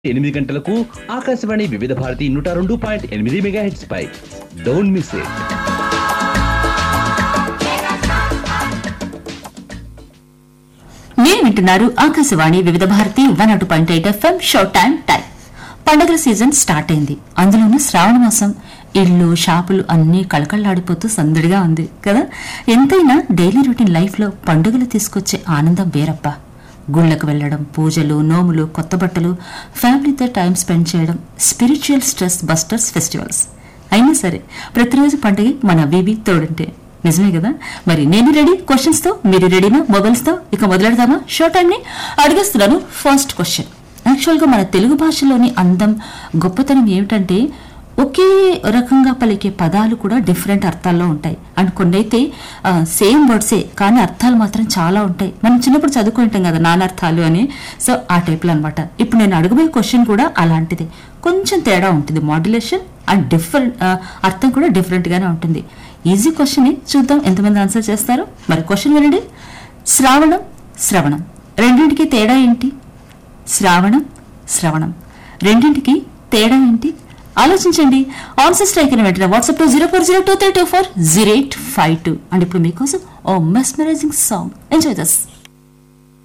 ఎనిమిది గంటలకు ఆకాశవాణి వివిధ భారతి నూట రెండు పాయింట్ ఎనిమిది మెగా హెడ్స్ పై డోంట్ మిస్ ఇట్ మీరు వింటున్నారు ఆకాశవాణి వివిధ భారతి వన్ అటు point eight FM show time time పండగల సీజన్ స్టార్ట్ అయింది అందులోనూ శ్రావణ మాసం ఇళ్ళు షాపులు అన్నీ కళకళలాడిపోతూ సందడిగా ఉంది కదా ఎంతైనా డైలీ రొటీన్ లైఫ్ లో పండుగలు తీసుకొచ్చే ఆనందం వేరబ్బా గుళ్ళకు వెళ్ళడం పూజలు నోములు కొత్త బట్టలు ఫ్యామిలీతో టైం స్పెండ్ చేయడం స్పిరిచువల్ స్ట్రెస్ బస్టర్స్ ఫెస్టివల్స్ అయినా సరే ప్రతిరోజు పండుగ మన బీబీ తోడుంటే నిజమే కదా మరి నేను రెడీ క్వశ్చన్స్ తో మీరు రెడీనా మొబైల్స్ తో ఇక మొదలెడదామా షో టైం ని అడిగేస్తున్నాను ఫస్ట్ క్వశ్చన్ యాక్చువల్ గా మన తెలుగు భాషలోని అందం గొప్పతనం ఏమిటంటే ఒకే రకంగా పలికే పదాలు కూడా డిఫరెంట్ అర్థాల్లో ఉంటాయి అండ్ కొన్ని అయితే సేమ్ వర్డ్సే కానీ అర్థాలు మాత్రం చాలా ఉంటాయి మనం చిన్నప్పుడు చదువుకుంటాం కదా నానర్థాలు అని సో ఆ టైప్లో అనమాట ఇప్పుడు నేను అడగబోయే క్వశ్చన్ కూడా అలాంటిదే కొంచెం తేడా ఉంటుంది మాడ్యులేషన్ అండ్ డిఫరెంట్ అర్థం కూడా డిఫరెంట్ గానే ఉంటుంది ఈజీ క్వశ్చన్ చూద్దాం ఎంతమంది ఆన్సర్ చేస్తారు మరి క్వశ్చన్ వినండి శ్రావణం శ్రవణం రెండింటికి తేడా ఏంటి శ్రావణం శ్రవణం రెండింటికి తేడా ఏంటి ఆలోచించండి ఆన్సర్ స్ట్రైక్ అయిన వెంటనే వాట్సాప్ లో zero four zero two three two four zero eight five two and ఇప్పుడు మీకోసం ఓ మెస్మరైజింగ్ సాంగ్ ఎంజాయ్ దస్